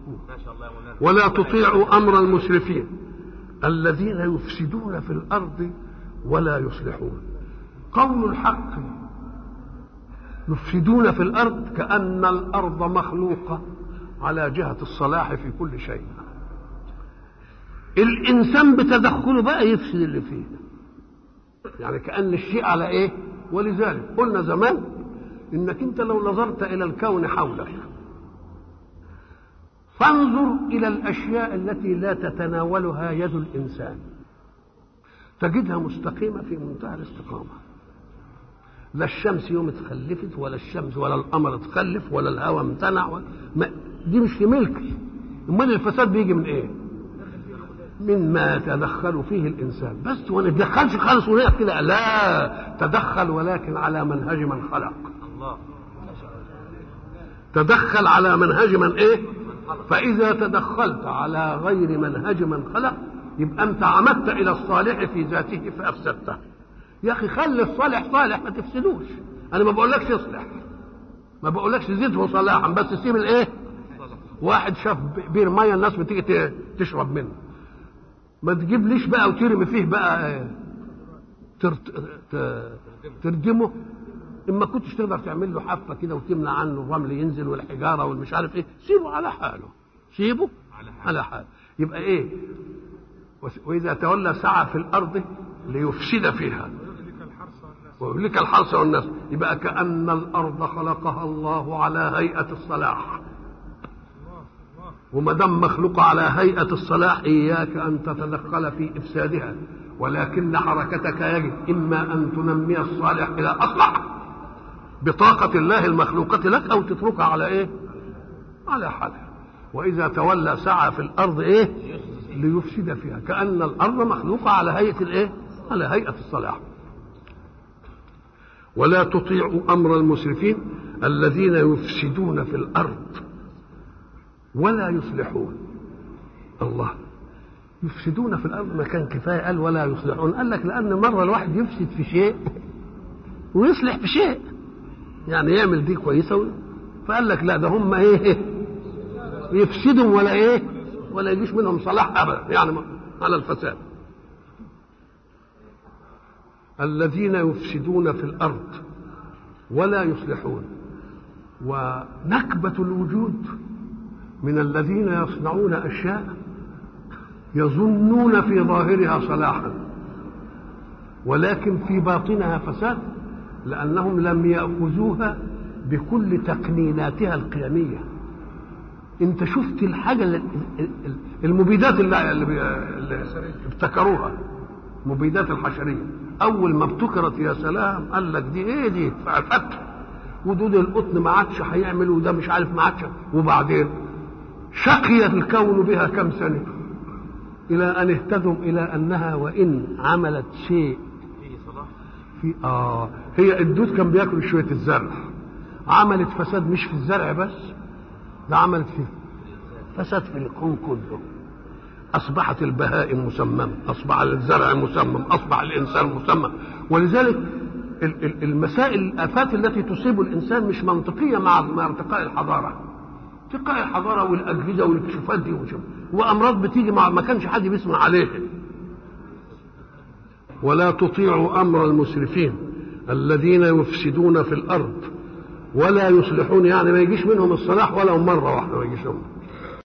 ما شاء الله يا مولانا ولا تطيعوا امر المسرفين الذين يفسدون في الارض ولا يصلحون قول الحق يفسدون في الارض كان الارض مخلوقه على جهه الصلاح في كل شيء الانسان بتدخله بقى يفسد اللي فيه يعني كان الشيء على ايه ولذلك قلنا زمان انك انت لو نظرت الى الكون حولك فانظر الى الاشياء التي لا تتناولها يد الانسان تجدها مستقيمه في منتهى الاستقامه لا الشمس يوم اتخلفت ولا الشمس ولا القمر اتخلف ولا الهواء امتنع ولا ما دي مش في ملكي امال الفساد بيجي من ايه مما يتدخل فيه الانسان بس وما نتدخلش خالص ونقف كده لا تدخل ولكن على منهج من خلق الله تدخل على منهج من ايه فاذا تدخلت على غير منهج من خلق يبقى انت عمدت الى الصالح في ذاته فافسدته يا اخي خلي الصالح صالح ما تفسدوش انا ما بقولكش اصلح ما بقولكش زده صلاحا بس سيب الايه واحد شاف بير ميه الناس بتيجي ت- تشرب منه ما تجيبليش بقى وترمي فيه بقى آه، ترت... ت- تردمه اما كنتش تقدر تعمل له حافه كده وتمنع عنه الرمل ينزل والحجاره والمش عارف ايه سيبه على حاله سيبه على حاله يبقى ايه وس- واذا تولى سعى في الارض ليفسد فيها ويهلك الحرث والناس يبقى كأن الأرض خلقها الله على هيئة الصلاح وما دام مخلوقة على هيئة الصلاح إياك أن تتدخل في إفسادها ولكن حركتك يجب إما أن تنمي الصالح إلى أصلح بطاقة الله المخلوقة لك أو تتركها على إيه؟ على حالها وإذا تولى سعى في الأرض إيه؟ ليفسد فيها كأن الأرض مخلوقة على هيئة الإيه؟ على هيئة الصلاح ولا تطيعوا امر المسرفين الذين يفسدون في الارض ولا يصلحون الله يفسدون في الارض ما كان كفايه قال ولا يصلحون قال لك لان مره الواحد يفسد في شيء ويصلح في شيء يعني يعمل دي كويسه و- فقال لك لا ده هم ايه يفسدوا ولا ايه ولا يجيش منهم صلاح ابدا يعني على الفساد الذين يفسدون في الارض ولا يصلحون ونكبه الوجود من الذين يصنعون اشياء يظنون في ظاهرها صلاحا ولكن في باطنها فساد لانهم لم ياخذوها بكل تقنيناتها القيميه انت شفت الحاجه اللي- المبيدات اللي, اللي ابتكروها مبيدات الحشريه اول ما ابتكرت يا سلام قال لك دي ايه دي فتح ودود القطن ما عادش هيعمل وده مش عارف ما عادش وبعدين شقي الكون بها كم سنه الى ان اهتدوا الى انها وان عملت شيء فيه صلاح في اه هي الدود كان بياكل شويه الزرع عملت فساد مش في الزرع بس ده عملت فيه فساد في الكون كله اصبحت البهائم مسممه اصبح الزرع مسمم اصبح الانسان مسمم ولذلك ال- ال- المسائل الافات التي تصيب الانسان مش منطقيه مع مع ارتقاء الحضاره ارتقاء الحضاره والاجهزه والاكتشافات دي وشو- وامراض بتيجي مع ما كانش حد بيسمع عليها ولا تطيعوا امر المسرفين الذين يفسدون في الارض ولا يصلحون يعني ما يجيش منهم الصلاح ولو مره واحده ما يجيش منهم